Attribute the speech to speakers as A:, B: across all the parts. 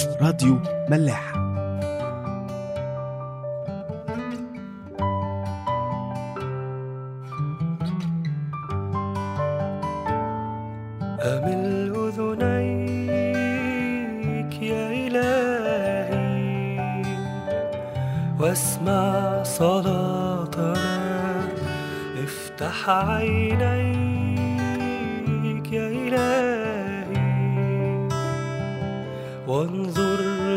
A: راديو ملاح
B: أمل أذنيك يا إلهي واسمع صلاتنا افتح عينيك يا إلهي وانظر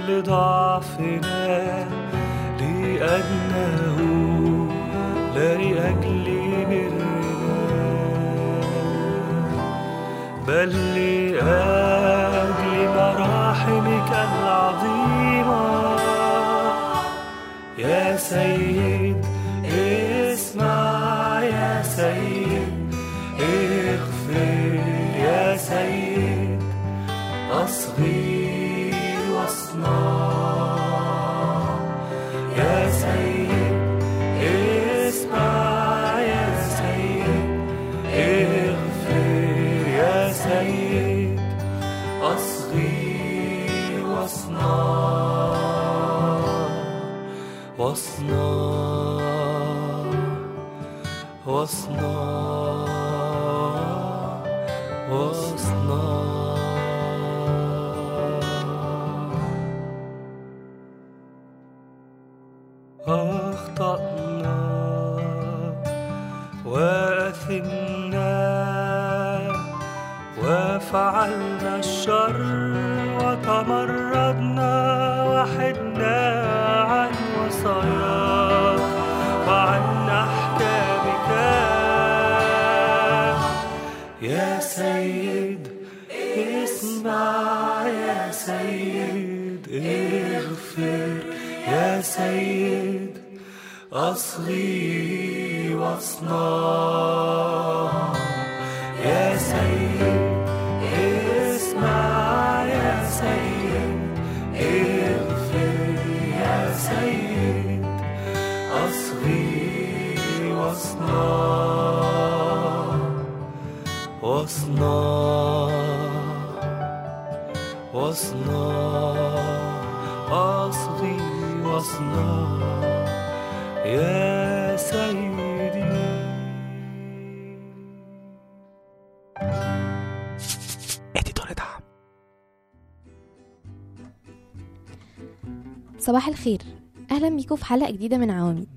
B: لضعفنا لأنه لا لأجل برنا بل لأجل مراحمك العظيمة يا سيد اسمع يا سيد اغفر يا سيد أصغي واصنع يا سيد اسمع يا سيد اغفر يا سيد أصغي واصنع واصنع واصنع واصنع أخطأنا وأثمنا وفعلنا الشر وتمردنا وحدنا عن وصاياك وعن أحكامك يا سيد اسمع يا سيد اغفر يا سيد أصغي واصنع يا سيد اسمع يا سيد اغفر يا سيد أصغي واصنع واصنع واصنع أصغي واصنع يا سيدي
A: اديتور دعم
C: صباح الخير اهلا بيكم في حلقه جديده من عواميد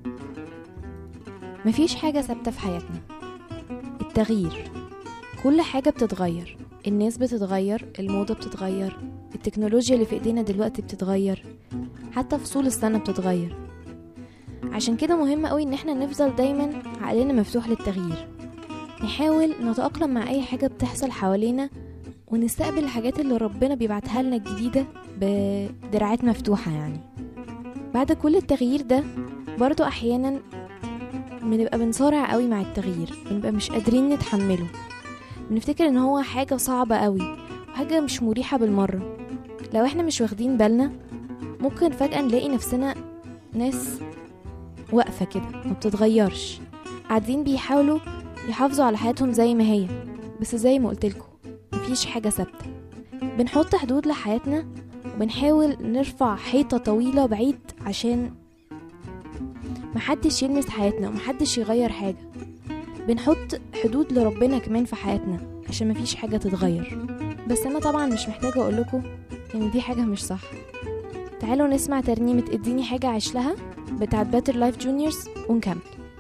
C: مفيش حاجه ثابته في حياتنا التغيير كل حاجه بتتغير الناس بتتغير الموضه بتتغير التكنولوجيا اللي في ايدينا دلوقتي بتتغير حتى فصول السنه بتتغير عشان كده مهم قوي ان احنا نفضل دايما عقلنا مفتوح للتغيير نحاول نتأقلم مع اي حاجه بتحصل حوالينا ونستقبل الحاجات اللي ربنا بيبعتها لنا الجديده بدراعات مفتوحة يعني بعد كل التغيير ده برضو أحيانا بنبقى بنصارع قوي مع التغيير بنبقى مش قادرين نتحمله بنفتكر ان هو حاجة صعبة قوي وحاجة مش مريحة بالمرة لو احنا مش واخدين بالنا ممكن فجأة نلاقي نفسنا ناس واقفة كده ما بتتغيرش قاعدين بيحاولوا يحافظوا على حياتهم زي ما هي بس زي ما قلتلكوا مفيش حاجة ثابتة بنحط حدود لحياتنا وبنحاول نرفع حيطة طويلة بعيد عشان محدش يلمس حياتنا ومحدش يغير حاجة بنحط حدود لربنا كمان في حياتنا عشان مفيش حاجة تتغير بس أنا طبعا مش محتاجة أقولكوا إن دي حاجة مش صح تعالوا نسمع ترنيمة اديني حاجة عيش لها بتاعت باتر لايف جونيورز ونكمل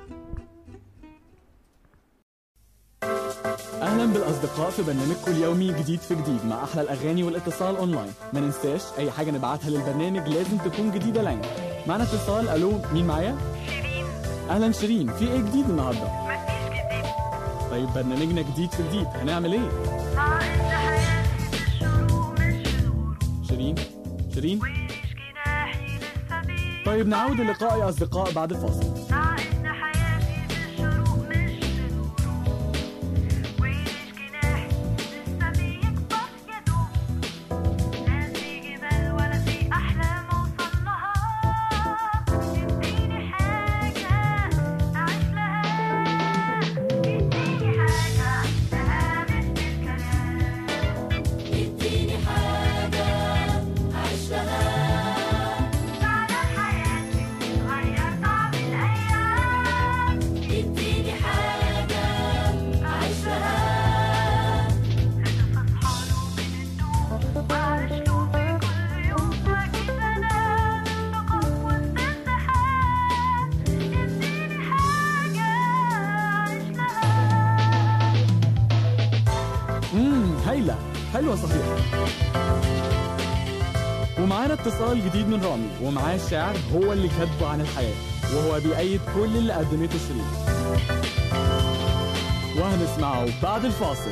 D: اهلا بالاصدقاء في برنامجكم اليومي جديد في جديد مع احلى الاغاني والاتصال اونلاين ما ننساش اي حاجه نبعتها للبرنامج لازم تكون جديده لنا معنا اتصال الو مين معايا
E: شيرين
D: اهلا شيرين في ايه جديد النهارده
E: مفيش جديد
D: طيب برنامجنا جديد في جديد هنعمل ايه
E: مع ان حياتي الشروق مش الغروب
D: شيرين شيرين
E: ويش جناحي لسه بيه
D: طيب نعود اللقاء يا اصدقاء بعد الفاصل
E: مع ان حياتي الشروق مش الغروب ويش جناحي لسه بيكبر يا دوب لا في جبال ولا في احلام اوصل لها اديني حاجه اعيش لها اديني حاجه اعيش لها مش بالكلام
D: حلوة صحيح ومعانا اتصال جديد من رامي ومعاه الشعر هو اللي كاتبه عن الحياة وهو بيأيد كل اللي قدمته شيرين وهنسمعه بعد الفاصل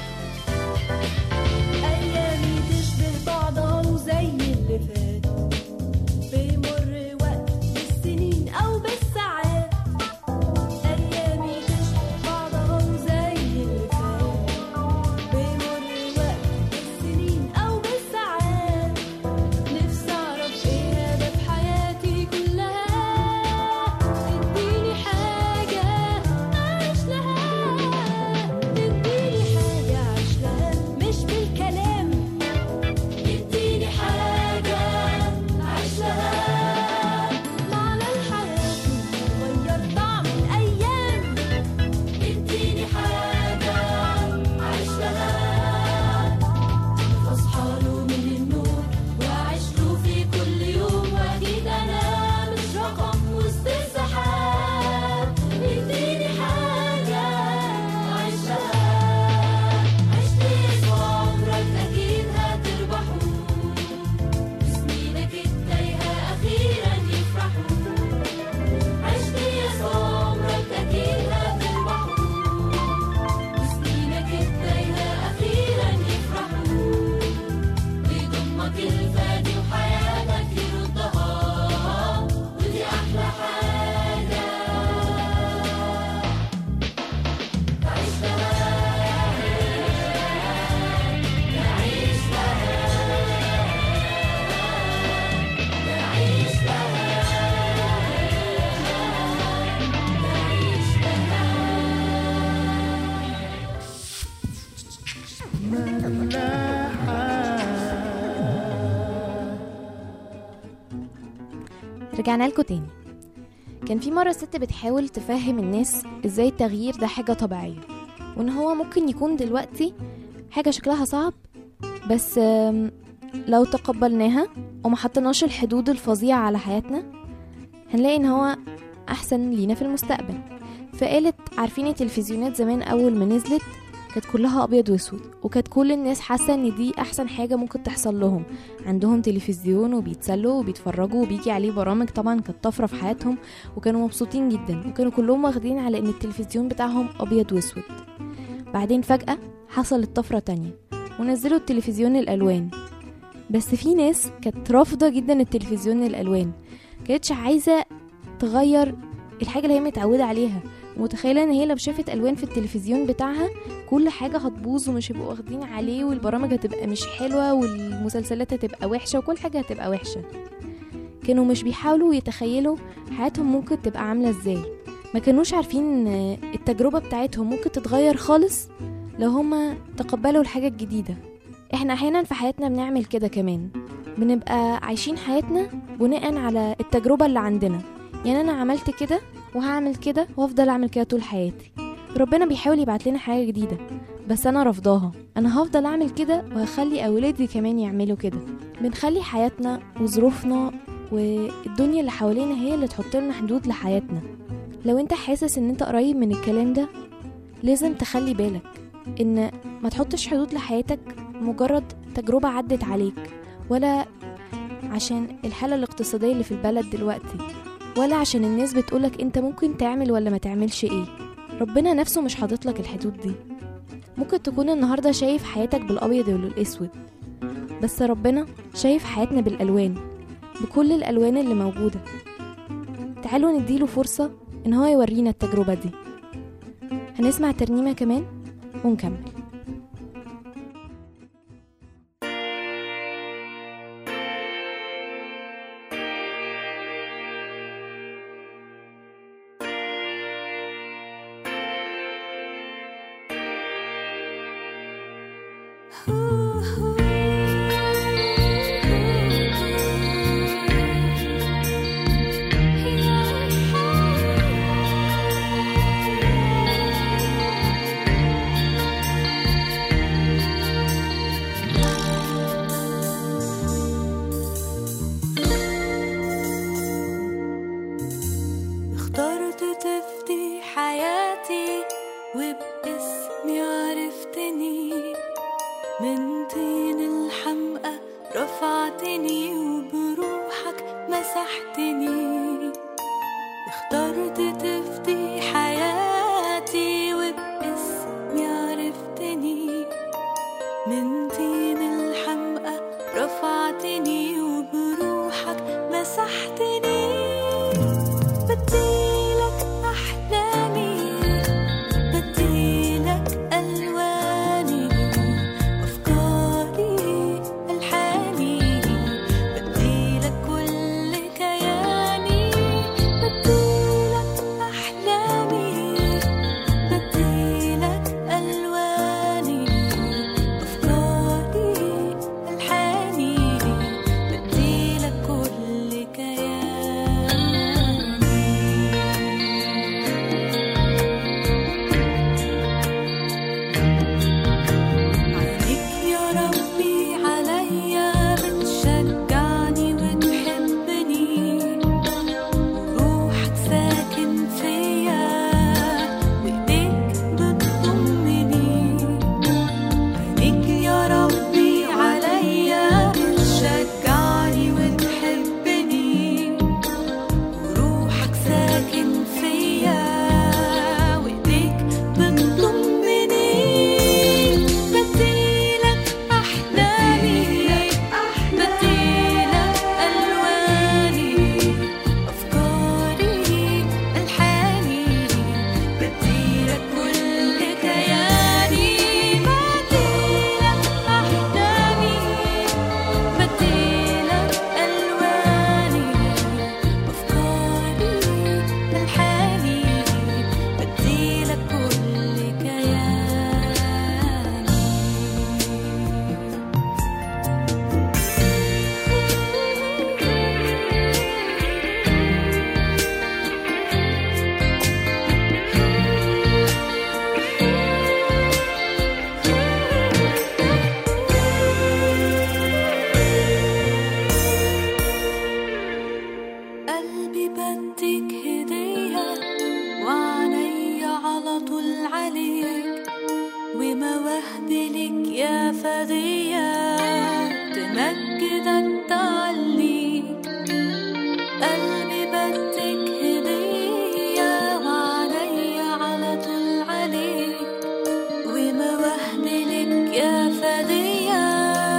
F: أيامي تشبه بعضها وزي اللي فات بيمر وقت بالسنين أو بالساعات أيامي تشبه بعضها وزي اللي فات بيمر وقت بالسنين أو بالساعات نفسي أعرف إيه هدف حياتي كلها اديني حاجة أعيش لها اديني حاجة أعيش لها مش بالكلام اديني حاجة أعيش لها معنى الحياة غير طعم الأيام اديني حاجة أعيش لها أصحى له من النور وأعيش له في كل يوم وأكيد أنا مش رقم وسط السحاب اديني حاجة أعيش لها عشت يسوع عمرك أكيد هتربحه بسنينك التايهة أخيرا يفرحوا عشت يسوع عمرك أكيد هتربحه بسنينك التايهة أخيرا يفرحوا ويضمك الفادي وحياتك يردها ودي أحلى حاجة تعيش لها تعيش لها تعيش لها تعيش
C: رجعنا لكم تاني كان في مرة ست بتحاول تفهم الناس ازاي التغيير ده حاجة طبيعية وان هو ممكن يكون دلوقتي حاجة شكلها صعب بس آم، لو تقبلناها وما حطيناش الحدود الفظيعة على حياتنا هنلاقي ان هو احسن لينا في المستقبل فقالت عارفين التلفزيونات زمان اول ما نزلت كانت كلها ابيض واسود وكانت كل الناس حاسه ان دي احسن حاجه ممكن تحصل لهم عندهم تلفزيون وبيتسلوا وبيتفرجوا وبيجي عليه برامج طبعا كانت طفره في حياتهم وكانوا مبسوطين جدا وكانوا كلهم واخدين على ان التلفزيون بتاعهم ابيض واسود بعدين فجاه حصلت طفره تانية ونزلوا التلفزيون الالوان بس في ناس كانت رافضه جدا التلفزيون الالوان كانتش عايزه تغير الحاجه اللي هي متعوده عليها ومتخيله ان هي لو شافت الوان في التلفزيون بتاعها كل حاجه هتبوظ ومش هيبقوا واخدين عليه والبرامج هتبقى مش حلوه والمسلسلات هتبقى وحشه وكل حاجه هتبقى وحشه كانوا مش بيحاولوا يتخيلوا حياتهم ممكن تبقى عامله ازاي ما كانوش عارفين ان التجربه بتاعتهم ممكن تتغير خالص لو هما تقبلوا الحاجه الجديده احنا احيانا في حياتنا بنعمل كده كمان بنبقى عايشين حياتنا بناء على التجربه اللي عندنا يعني انا عملت كده وهعمل كده وافضل اعمل كده طول حياتي ربنا بيحاول يبعت لنا حاجه جديده بس انا رافضاها انا هفضل اعمل كده وهخلي اولادي كمان يعملوا كده بنخلي حياتنا وظروفنا والدنيا اللي حوالينا هي اللي تحط لنا حدود لحياتنا لو انت حاسس ان انت قريب من الكلام ده لازم تخلي بالك ان ما تحطش حدود لحياتك مجرد تجربة عدت عليك ولا عشان الحالة الاقتصادية اللي في البلد دلوقتي ولا عشان الناس بتقولك انت ممكن تعمل ولا ما تعملش ايه ربنا نفسه مش حاطط لك الحدود دي ممكن تكون النهارده شايف حياتك بالابيض والاسود بس ربنا شايف حياتنا بالالوان بكل الالوان اللي موجوده تعالوا نديله فرصه ان هو يورينا التجربه دي هنسمع ترنيمه كمان ونكمل
F: Yeah.
G: طين الحمقى رفعتني وبروحك مسحتني اخترت تفدي حياتي وباسمي عرفتني من طين الحمقى رفعتني وبروحك مسحتني بديلك أحلامي بديلك ألواني أفكاري ألحاني بديلك كل كياني بديلك أحلامي بديلك ألواني أفكاري ألحاني بديلك كل كياني عينيك يا ربي عليا بتشجعني وتحبني روحك ساكن فيا وايديك بتضمني عينيك يا ربي عليا بتشجعني وتحبني وروحك ساكن فيا وايديك بتضمني بديلك احلامي بديلك الواني افكاري الحاني بديلك كل كياني بديلك احلامي بديلك الواني افكاري الحاني بديلك كل كياني قلبي بديك هدية وعينيا على طول عليك ومواهبي لك يا فدية تمجدك تعليك قلبي بديك هدية وعينيا على طول عليك ومواهبي لك يا فدية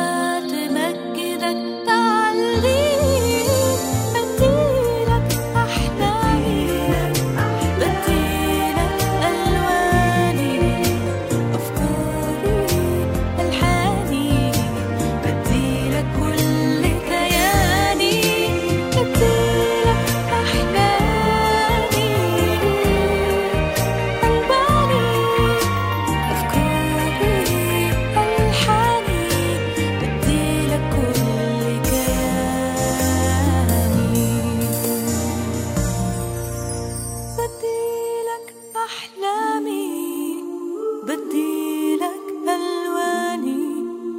G: تمجدك تعليك بديلك أحلامي بديلك ألواني أفكاري ألحاني بديلك كل كياني بديلك أحلامي ألواني أفكاري ألحاني بديلك كل كياني بديلك أحلامي بديلك ألواني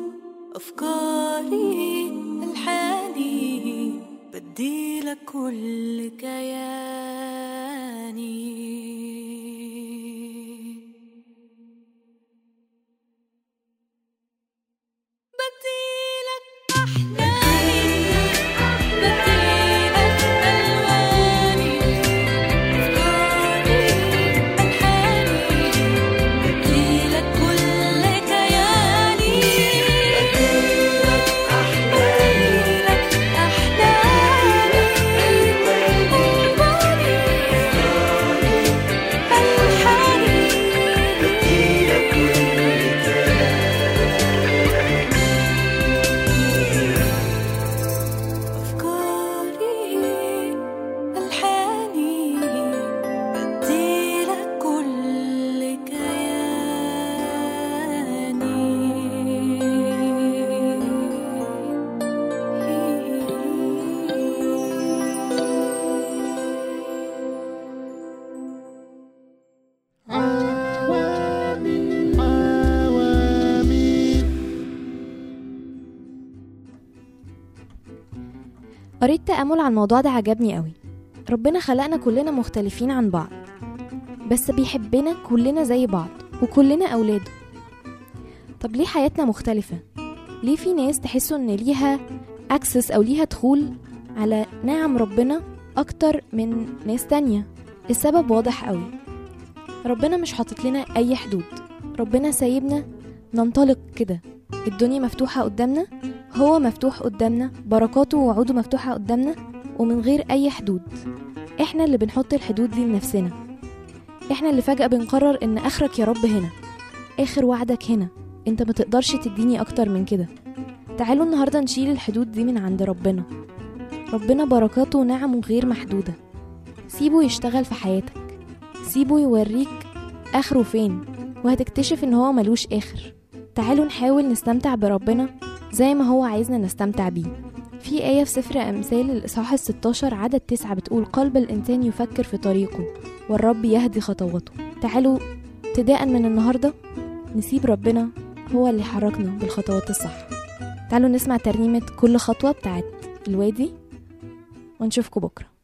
G: أفكاري ألحاني بديلك كل كياني بديلك أحلامي بديلك ألواني أفكاري ألحاني بديلك كل كياني بديلك أحلامي أحلامي ألحاني بديلك أفكاري ألحاني بديلك كل كياني
C: قريت تأمل عن الموضوع ده عجبني قوي ربنا خلقنا كلنا مختلفين عن بعض بس بيحبنا كلنا زي بعض وكلنا أولاده طب ليه حياتنا مختلفة؟ ليه في ناس تحسوا ان ليها اكسس او ليها دخول على نعم ربنا اكتر من ناس تانية السبب واضح قوي ربنا مش حاطط لنا اي حدود ربنا سايبنا ننطلق كده الدنيا مفتوحة قدامنا هو مفتوح قدامنا بركاته ووعوده مفتوحة قدامنا ومن غير أي حدود احنا اللي بنحط الحدود دي لنفسنا احنا اللي فجأة بنقرر ان اخرك يا رب هنا اخر وعدك هنا انت ما تقدرش تديني اكتر من كده تعالوا النهاردة نشيل الحدود دي من عند ربنا ربنا بركاته ونعمه غير محدودة سيبه يشتغل في حياتك سيبه يوريك اخره فين وهتكتشف ان هو ملوش اخر تعالوا نحاول نستمتع بربنا زي ما هو عايزنا نستمتع بيه في آية في سفر أمثال الإصحاح الستاشر عدد تسعة بتقول قلب الإنسان يفكر في طريقه والرب يهدي خطواته تعالوا ابتداء من النهاردة نسيب ربنا هو اللي حركنا بالخطوات الصح تعالوا نسمع ترنيمة كل خطوة بتاعت الوادي ونشوفكم بكره